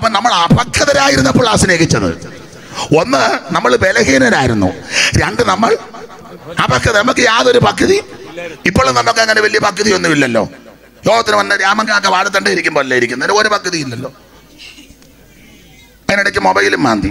അപ്പൊ നമ്മൾ അപക്വതരായിരുന്നപ്പോൾ ആ സ്നേഹിച്ചത് ഒന്ന് നമ്മൾ ബലഹീനരായിരുന്നു രണ്ട് നമ്മൾ അപക്വത നമുക്ക് യാതൊരു പക്വതയും ഇപ്പോഴും നമുക്ക് അങ്ങനെ വലിയ പക്വതയൊന്നും ഇല്ലല്ലോ ലോകത്തിന് വന്ന രാമങ്കാക്ക വാഴത്തണ്ട ഇരിക്കുമ്പോൾ അല്ലേ ഇരിക്കുന്നതിന് ഒരു പക്വതി ഇല്ലല്ലോ അതിനിടയ്ക്ക് മൊബൈലും മാന്തി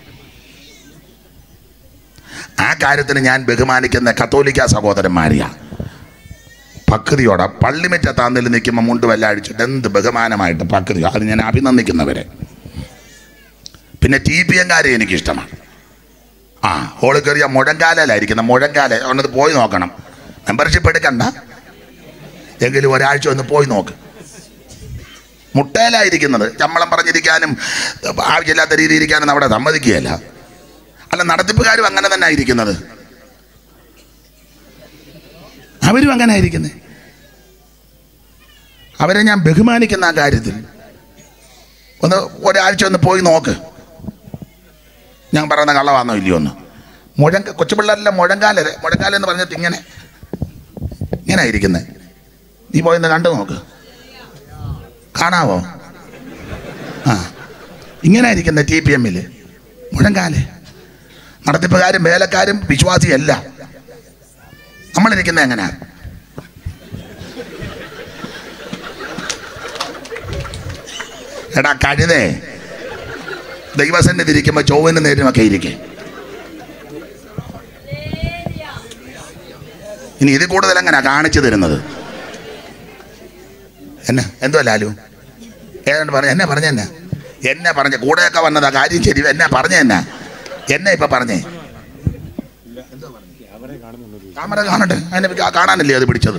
ആ കാര്യത്തിന് ഞാൻ ബഹുമാനിക്കുന്ന കത്തോലിക്ക സഹോദരന്മാരെയാ പക്വതിയോടെ പള്ളിമറ്റത്താന്നിൽ നിൽക്കുമ്പോൾ മുണ്ട് വല്ല അഴിച്ചിട്ട് എന്ത് ബഹുമാനമായിട്ട് പക്വതി അത് ഞാൻ അഭിനന്ദിക്കുന്നവരെ പിന്നെ ടി പി എങ്കാരെ എനിക്കിഷ്ടമാണ് ആ ഹോള് കയറിയ മുഴങ്കാലയിലായിരിക്കുന്ന മുഴങ്കാല ഒന്നത് പോയി നോക്കണം മെമ്പർഷിപ്പ് എടുക്കണ്ട എങ്കിലും ഒരാഴ്ച ഒന്ന് പോയി നോക്ക് മുട്ടയിലായിരിക്കുന്നത് ചമ്മളം പറഞ്ഞിരിക്കാനും ആവശ്യമില്ലാത്ത രീതിയിൽ ഇരിക്കാനും അവിടെ സമ്മതിക്കുകയല്ല അല്ല നടത്തിപ്പുകാരും അങ്ങനെ തന്നെ ആയിരിക്കുന്നത് അവരും അങ്ങനെ ആയിരിക്കുന്നത് അവരെ ഞാൻ ബഹുമാനിക്കുന്ന ആ കാര്യത്തിൽ ഒന്ന് ഒരാഴ്ച ഒന്ന് പോയി നോക്ക് ഞാൻ പറയുന്ന കള്ളവാന്നോ ഇല്ലയോ ഒന്ന് മുഴങ്ക കൊച്ചുപിള്ളേരെല്ലാം മുഴങ്കാല മുഴങ്കാല എന്ന് പറഞ്ഞിട്ട് ഇങ്ങനെ ഇങ്ങനെ ഇരിക്കുന്നത് നീ പോയി ഒന്ന് കണ്ടു നോക്ക് കാണാവോ ആ ഇങ്ങനെ ഇരിക്കുന്ന ടി പി എമ്മിൽ മുഴങ്കാല് നടത്തിപ്പുകാരും വേലക്കാരും വിശ്വാസിയല്ല നമ്മളിരിക്കുന്നത് എങ്ങനെയാ എടാ കഴുതേ ദൈവസന്നിധി ഇരിക്കുമ്പോൾ ചൊവ്വന് നേരുമൊക്കെ ഇരിക്കേ ഇനി ഇത് കൂടുതൽ എങ്ങനെയാ കാണിച്ചു തരുന്നത് എന്നെ എന്തോ ലാലു ഏതാണ്ട് പറഞ്ഞ എന്നെ പറഞ്ഞ എന്നെ എന്നെ പറഞ്ഞ കൂടെയൊക്കെ വന്നതാ കാര്യം ശരി എന്നെ പറഞ്ഞ എന്നെ എന്നെ ഇപ്പൊ പറഞ്ഞേ ക്യാമറ കാണട്ടെ അതിനെ കാ- കാണാനല്ലേ അത് പിടിച്ചത്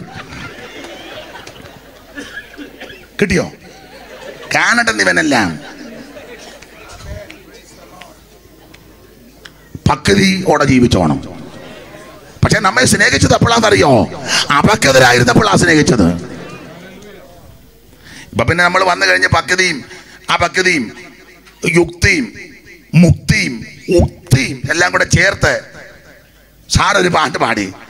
കിട്ടിയോ കാണട്ടെ ഇവനെല്ലാം പക്വതിയോടെ ജീവിച്ചോണം പക്ഷെ നമ്മെ സ്നേഹിച്ചത് എപ്പോഴാണെന്നറിയോ അപക്വതരായിരുന്നപ്പോഴാ സ്നേഹിച്ചത് ഇപ്പൊ പിന്നെ നമ്മൾ വന്നു കഴിഞ്ഞ് പക്വതയും ആ പക്വതയും യുക്തിയും മുക്തിയും ഉക്തിയും എല്ലാം കൂടെ ചേർത്ത് സാർ ഒരു പാട്ട് പാടി